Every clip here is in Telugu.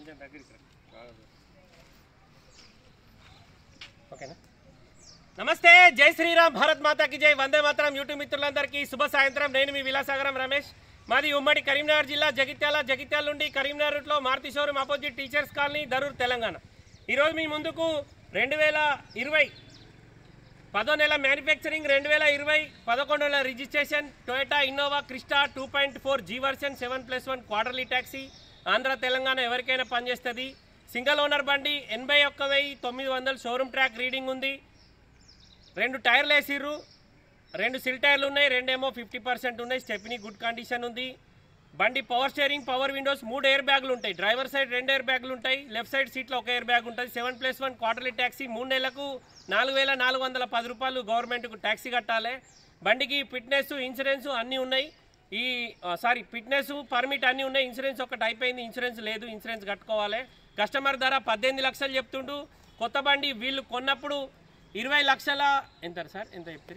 కొంచెం దగ్గరికి రా. ఓకేనా నమస్తే జై శ్రీరామ్ భారత్ మాతాకి జై వందే మాతరం యూట్యూబ్ మిత్రులందరికీ శుభ సాయంత్రం నేను మీ విలాసాగరం రమేష్ మాది ఉమ్మడి కరీంనగర్ జిల్లా జగిత్యాల జగిత్యాల నుండి కరీంనగర్ రూట్లో Maruti showroom opposite teachers colony Darur Telangana ఈరోజు మీ ముందుకు రెండు వేల ఇరవై పదో నెల మ్యానుఫ్యాక్చరింగ్ రెండు వేల ఇరవై పదకొండు నెల registration Toyota Innova Crysta two point four G version seven plus one quarterly taxi Andhra Telangana ఎవరికైనా పనిచేస్తుంది సింగిల్ ఓనర్ బండి ఎనభై ఒక్క వెయ్యి తొమ్మిది వందలు షోరూమ్ ట్రాక్ రీడింగ్ ఉంది రెండు టైర్లు వేసిర్రు రెండు సిల్ టైర్లు ఉన్నాయి రెండేమో ఫిఫ్టీ పర్సెంట్ ఉన్నాయి స్టెప్ని గుడ్ కండిషన్ ఉంది బండి పవర్ స్టీరింగ్ పవర్ విండోస్ మూడు ఎయిర్ బ్యాగులు ఉంటాయి డ్రైవర్ సైడ్ రెండు ఎయిర్ బ్యాగులు ఉంటాయి లెఫ్ట్ సైడ్ సీట్లో ఒక ఎయిర్ బ్యాగ్ ఉంటుంది seven plus one quarterly taxi మూడు నెలలకు నాలుగు వేల నాలుగు వందల పది రూపాయలు గవర్నమెంట్కు ట్యాక్సీ కట్టాలి బండికి ఫిట్నెస్ ఇన్సూరెన్స్ అన్నీ ఉన్నాయి ఈ సారీ ఫిట్నెస్ పర్మిట్ అన్నీ ఉన్నాయి ఇన్సూరెన్స్ ఒకటి అయిపోయింది ఇన్సూరెన్స్ లేదు ఇన్సూరెన్స్ కట్టుకోవాలి కస్టమర్ ధర పద్దెనిమిది లక్షలు చెప్తుండు కొత్త బండి వీళ్ళు కొన్నప్పుడు ఇరవై లక్షల ఎంత సార్ ఎంత చెప్తారు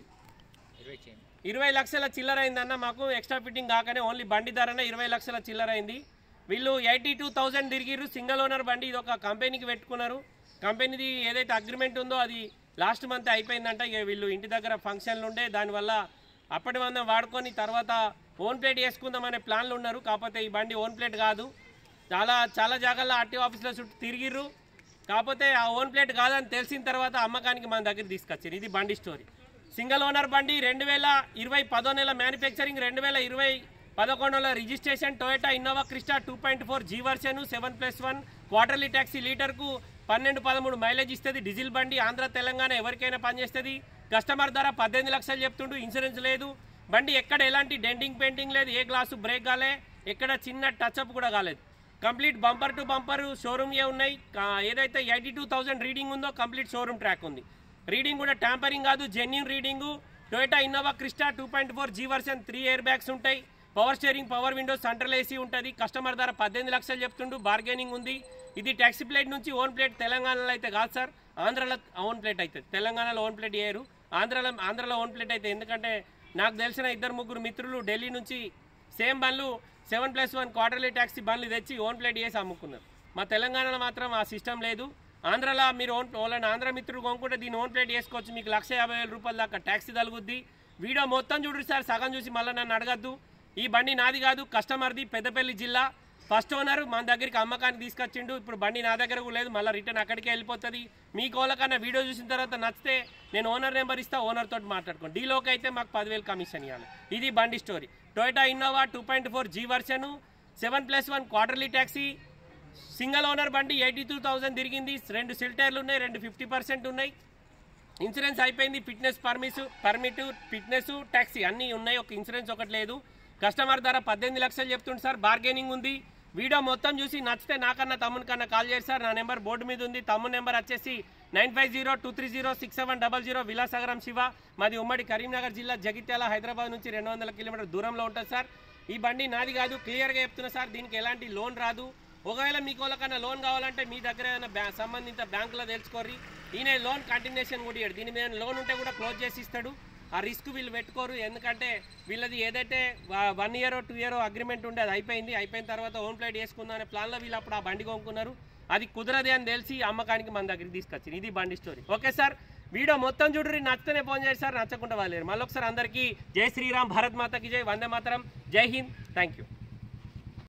ఇరవై లక్షల చిల్లర అయిందన్న మాకు ఎక్స్ట్రా ఫిట్టింగ్ కాకనే ఓన్లీ బండి ధరనే ఇరవై లక్షల చిల్లర అయింది వీళ్ళు ఎయిటీ టూ థౌజండ్ తిరిగిర్రు సింగిల్ ఓనర్ బండి ఇది ఒక కంపెనీకి పెట్టుకున్నారు కంపెనీది ఏదైతే అగ్రిమెంట్ ఉందో అది లాస్ట్ మంత్ అయిపోయిందంట ఇక వీళ్ళు ఇంటి దగ్గర ఫంక్షన్లు ఉండే దానివల్ల అప్పటి మందం వాడుకొని తర్వాత ఓన్ ప్లేట్ వేసుకుందామనే ప్లాన్లు ఉన్నారు కాకపోతే ఈ బండి ఓన్ ప్లేట్ కాదు చాలా చాలా జాగాల్లో ఆర్టీ ఆఫీస్లో చుట్టూ తిరిగిర్రు కాకపోతే ఆ ఓన్ ప్లేట్ కాదని తెలిసిన తర్వాత అమ్మకానికి మన దగ్గర తీసుకొచ్చారు ఇది బండి స్టోరీ సింగిల్ ఓనర్ బండి రెండు వేల ఇరవై పదో నెల మ్యానుఫ్యాక్చరింగ్ రెండు వేల ఇరవై పదకొండులో registration Toyota Innova Crysta two point four G version seven plus one quarterly taxi లీటర్కు పన్నెండు పదమూడు మైలేజ్ ఇస్తుంది డీజిల్ బండి ఆంధ్ర తెలంగాణ ఎవరికైనా పనిచేస్తుంది కస్టమర్ ధర పద్దెనిమిది లక్షలు చెప్తుండు ఇన్సూరెన్స్ లేదు బండి ఎక్కడ ఎలాంటి డెంటింగ్ పెయింటింగ్ లేదు ఏ గ్లాసు బ్రేక్ కాలే ఎక్కడ చిన్న టచ్అప్ కూడా కాలేదు complete bumper to bumper showroom ఏ ఉన్నాయి కా- ఏదైతే ఎయిటీ టూ థౌసండ్ రీడింగ్ ఉందో కంప్లీట్ షోరూమ్ ట్రాక్ ఉంది రీడింగ్ కూడా ట్యాంపరింగ్ కాదు genuine reading Toyota Innova Crysta two point four G version three air bags ఉంటాయి power steering power windows central AC ఉంటుంది కస్టమర్ ధర పద్దెనిమిది లక్షలు చెప్తుండు బార్గెనింగ్ ఉంది ఇది ట్యాక్సీ ప్లేట్ నుంచి ఓన్ ప్లేట్ తెలంగాణలో అయితే కాదు సార్ ఆంధ్రలో ఓన్ ప్లేట్ అవుతుంది తెలంగాణలో ఓన్ ప్లేట్ చేయరు ఆంధ్రలో ఆంధ్రలో ఓన్ ప్లేట్ అయితే ఎందుకంటే నాకు తెలిసిన ఇద్దరు ముగ్గురు మిత్రులు ఢిల్లీ నుంచి సేమ్ బండ్లు seven plus one quarterly taxi బండ్లు తెచ్చి ఓన్ ప్లేట్ చేసి అమ్ముకున్నారు మా తెలంగాణలో మాత్రం ఆ సిస్టమ్ లేదు ఆంధ్రలో మీరు ఓన్ వాళ్ళని ఆంధ్ర మిత్రులు కొనుక్కుంటే దీన్ని ఓన్ ప్లేట్ చేసుకోవచ్చు మీకు లక్ష యాభై వేల రూపాయల దాకా ట్యాక్సీ తగులుద్ది వీడియో మొత్తం చూడు సార్ సగం చూసి మళ్ళీ నన్ను అడగద్దు ఈ బండి నాది కాదు కస్టమర్ది పెద్దపల్లి జిల్లా ఫస్ట్ ఓనర్ మన దగ్గరికి అమ్మకానికి తీసుకొచ్చిండు ఇప్పుడు బండి నా దగ్గర కూడా లేదు మళ్ళీ రిటర్న్ అక్కడికే వెళ్ళిపోతుంది మీ కోళ్ళకన్నా వీడియో చూసిన తర్వాత నచ్చితే నేను ఓనర్ నెంబర్ ఇస్తా ఓనర్ తోటి మాట్లాడుకోండి డీలోకి అయితే మాకు పదివేలు కమిషన్ ఇవ్వాలి ఇది బండి story Toyota Innova two point four G version seven plus one quarterly taxi single owner బండి ఎయిటీ టూ థౌసండ్ తిరిగింది రెండు సిల్ టైర్లు ఉన్నాయి రెండు ఫిఫ్టీ పర్సెంట్ ఉన్నాయి ఇన్సూరెన్స్ అయిపోయింది ఫిట్నెస్ పర్మిస్ పర్మిట్ ఫిట్నెస్ ట్యాక్సీ అన్నీ ఉన్నాయి ఒక ఇన్సూరెన్స్ ఒకటి లేదు కస్టమర్ ధర పద్దెనిమిది లక్షలు చెప్తుంది సార్ బార్గెనింగ్ ఉంది వీడియో మొత్తం చూసి నచ్చితే నాకన్నా తమ్ముని కన్నా కాల్ చేసి సార్ నా నెంబర్ బోర్డు మీద ఉంది తమ్ముని నెంబర్ వచ్చేసి nine five zero two three zero six seven double zero Vilasagaram Shiva మాది ఉమ్మడి కరీంనగర్ జిల్లా జగిత్యాల హైదరాబాద్ నుంచి రెండు వందల కిలోమీటర్ దూరంలో ఉంటుంది సార్ ఈ బండి నాది కాదు క్లియర్గా చెప్తున్నా సార్ దీనికి ఎలాంటి లోన్ రాదు ఒకవేళ మీకు వాళ్ళకన్నా లోన్ కావాలంటే మీ దగ్గర ఏదైనా బ్యా సంబంధిత బ్యాంకులో తెలుసుకోర్రి ఈయన లోన్ కంటిన్యూషన్ కూడా ఇయ్యడు దీని మీద లోన్ ఉంటే కూడా క్లోజ్ చేసి ఇస్తాడు ఆ రిస్క్ వీళ్ళు పెట్టుకోరు ఎందుకంటే వీళ్ళది ఏదైతే one year two year agreement ఉండే అది అయిపోయింది అయిపోయిన తర్వాత ఓన్ ప్లేట్ వేసుకుందాం అనే ప్లాన్లో వీళ్ళు అప్పుడు ఆ బండి కొనుక్కున్నారు అది కుదరదే అని తెలిసి అమ్మకానికి మన దగ్గరికి తీసుకొచ్చింది ఇది బండి స్టోరీ ఓకే సార్ వీడియో మొత్తం చూడరి నచ్చితేనే ఫోన్ చేసి సార్ నచ్చకుండా వాళ్ళు మళ్ళీ ఒకసారి అందరికీ జై శ్రీరామ్ భారత్ మాతకి జై వందే మాతరం జై హింద్ థ్యాంక్ యూ